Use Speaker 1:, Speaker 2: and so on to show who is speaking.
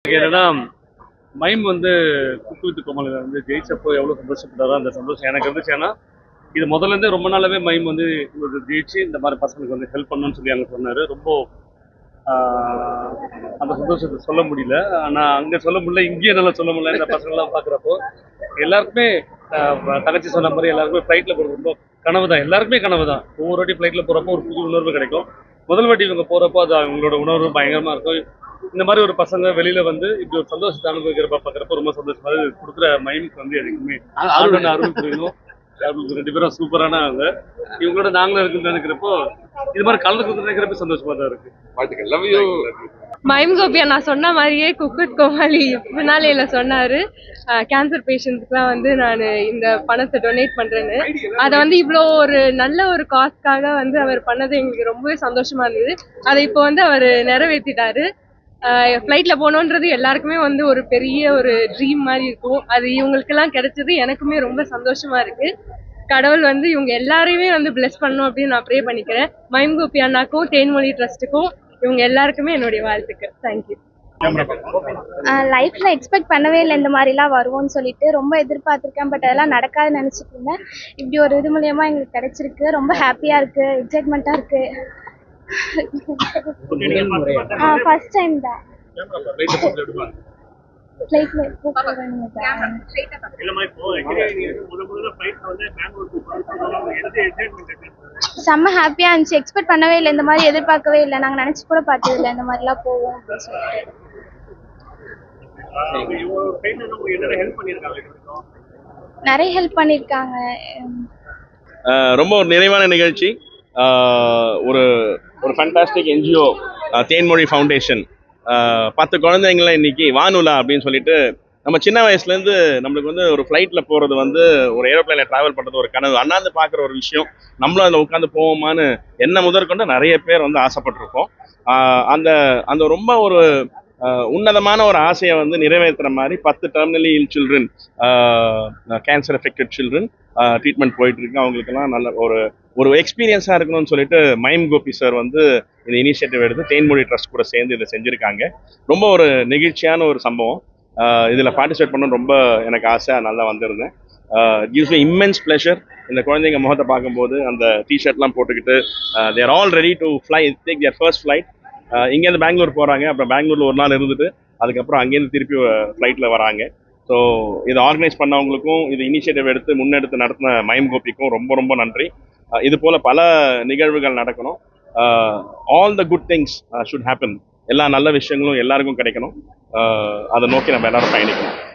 Speaker 1: என்னன்னா மைம் வந்து குக்கு வித்து கோமாளில வந்து ஜெயிச்சப்போ எவ்வளவு சந்தோஷப்பட்டாரோ அந்த சந்தோஷம் எனக்கு இருந்துச்சு ஏன்னா இது முதல்ல இருந்தே ரொம்ப நாளாவே மைம் வந்து ஒரு ஜெயிச்சு இந்த மாதிரி பசங்களுக்கு வந்து ஹெல்ப் பண்ணணும்னு சொல்லி அங்க சொன்னாரு ரொம்ப ஆஹ், அந்த சந்தோஷத்தை சொல்ல முடியல ஆனா அங்க சொல்ல முடியல இங்கேயும் என்னால சொல்ல முடியல இந்த பசங்கள்லாம் பாக்குறப்போ எல்லாருக்குமே ஆஹ், தங்கச்சி சொன்ன மாதிரி எல்லாருக்குமே ஃப்ளைட்ல போறது ரொம்ப கனவு தான் எல்லாருக்குமே கனவு தான் ஒவ்வொரு வாட்டி ஃப்ளைட்ல போறப்போ ஒரு புது உணர்வு கிடைக்கும் முதல் வாட்டி இவங்க போறப்போ அது அவங்களோட உணர்வு பயங்கரமா இருக்கும் இந்த மாதிரி ஒரு பசங்க வெளியில வந்து இப்படி ஒரு சந்தோஷத்தை அனுபவிக்கிறப்ப பாக்குறப்ப ரொம்ப சந்தோஷமா இருக்கு. இது கொடுக்குற மைமுக்கு வந்து எதுக்குமே ஆளுநர் அருள் புரியணும் அவங்களுக்கு ரெண்டு பேரும் சூப்பரான அவங்க இவங்களோட நாங்களும் இருக்குன்னு நினைக்கிறப்போ இது மாதிரி கலந்து நினைக்கிறப்ப சந்தோஷமா தான் இருக்கு
Speaker 2: வாழ்த்துக்கள் லவ் யூ
Speaker 3: மைம் கோபியா நான் சொன்ன மாதிரியே குக்குட் கோமாளி பின்னாலையில சொன்னாரு கேன்சர் பேஷண்ட்ஸ்க்குலாம் வந்து நான் இந்த பணத்தை டொனேட் பண்றேன்னு அதை வந்து இவ்வளோ ஒரு நல்ல ஒரு காஸ்க்காக வந்து அவர் பண்ணது எங்களுக்கு ரொம்பவே சந்தோஷமா இருந்தது அதை இப்போ வந்து அவர் நிறைவேற்றிட்டாரு ஃப்ளைட்ல போகணுன்றது எல்லாருக்குமே வந்து ஒரு பெரிய ஒரு ட்ரீம் மாதிரி இருக்கும் அது இவங்களுக்கெல்லாம் கிடைச்சது எனக்குமே ரொம்ப சந்தோஷமா இருக்கு கடவுள் வந்து இவங்க எல்லாரையுமே வந்து பிளஸ் பண்ணணும் அப்படின்னு நான் ப்ரே பண்ணிக்கிறேன் மைம் கோபி அண்ணாக்கும் தேன்மொழி ட்ரஸ்ட்டுக்கும் இவங்க எல்லாருக்குமே என்னுடைய வாழ்த்துக்கள் தேங்க்யூ
Speaker 4: லைஃப்ல எக்ஸ்பெக்ட் பண்ணவே இல்லை இந்த மாதிரிலாம் வருவோம்னு சொல்லிட்டு ரொம்ப எதிர்பார்த்துருக்கேன் பட் அதெல்லாம் நடக்காதுன்னு நினச்சிட்டு இருந்தேன் இப்படி ஒரு இது மூலியமா எங்களுக்கு கிடைச்சிருக்கு ரொம்ப ஹாப்பியா இருக்கு எக்ஸைட்மெண்ட்டா இருக்கு ஃபர்ஸ்ட் டைம் தான் ஃப்ளைட்ல செம்ம ஹாப்பியா இருந்துச்சு எக்ஸ்பெக்ட் பண்ணவே இல்லை இந்த மாதிரி எதிர்பார்க்கவே இல்லை நாங்க நினைச்சு கூட பார்த்தது இல்லை இந்த மாதிரிலாம் போவோம் அப்படின்னு சொல்லிட்டு நிறைய ஹெல்ப் பண்ணியிருக்காங்க உம்
Speaker 5: ஆஹ் ரொம்ப ஒரு நிறைவான நிகழ்ச்சி ஆஹ் ஒரு ஒரு ஃபண்டாஸ்டிக் என்ஜிஓ தேன்மொழி ஃபவுண்டேஷன் பத்து குழந்தைங்கள இன்னைக்கு வானுலா அப்படின்னு சொல்லிட்டு நம்ம சின்ன வயசுலேருந்து நம்மளுக்கு வந்து ஒரு ஃப்ளைட்டில் போகிறது வந்து ஒரு ஏரோப்ளைனில் ட்ராவல் பண்ணுறது ஒரு கனவு அண்ணாந்து பார்க்குற ஒரு விஷயம் நம்மளும் அதில் உட்காந்து போவோமான்னு என்ன முதற்கொண்டு நிறைய பேர் வந்து ஆசைப்பட்டிருக்கோம் ஆஹ் அந்த அந்த ரொம்ப ஒரு ஆஹ் உன்னதமான ஒரு ஆசையை வந்து நிறைவேற்றுற மாதிரி பத்து terminally ill children cancer affected children treatment போயிட்டு இருக்கு அவங்களுக்கெல்லாம் நல்ல ஒரு ஒரு எக்ஸ்பீரியன்ஸாக இருக்கணும்னு சொல்லிட்டு மைம் கோபி சார் வந்து இந்த இனிஷியேட்டிவ் எடுத்து தேன்மொழி ட்ரஸ்ட் கூட சேர்ந்து இதை செஞ்சுருக்காங்க ரொம்ப ஒரு நெகிழ்ச்சியான ஒரு சம்பவம் இதில் பார்ட்டிசிபேட் பண்ண ரொம்ப எனக்கு ஆசை நல்லா வந்திருந்தேன் கிவ்ஸ் மீ இம்மென்ஸ் ப்ளஷர் இந்த குழந்தைங்க முகத்தை பார்க்கும்போது அந்த டிஷர்ட்லாம் போட்டுக்கிட்டு there all ready to fly take their first flight இங்கேருந்து பெங்களூர் போகிறாங்க அப்புறம் பெங்களூரில் ஒரு நாள் இருந்துட்டு அதுக்கப்புறம் அங்கேருந்து திருப்பி ஃப்ளைட்டில் வராங்க ஸோ இதை ஆர்கனைஸ் பண்ணவங்களுக்கும் இது இனிஷியேட்டிவ் எடுத்து முன்னெடுத்து நடத்தின மயம் கோபிக்கும் ரொம்ப ரொம்ப நன்றி அஹ் இது போல் பல நிகழ்வுகள் நடக்கணும் all the good things should happen எல்லா நல்ல விஷயங்களும் எல்லாருக்கும் கிடைக்கணும் அஹ் அதை நோக்கி நம்ம எல்லாரும் பயணிக்கணும்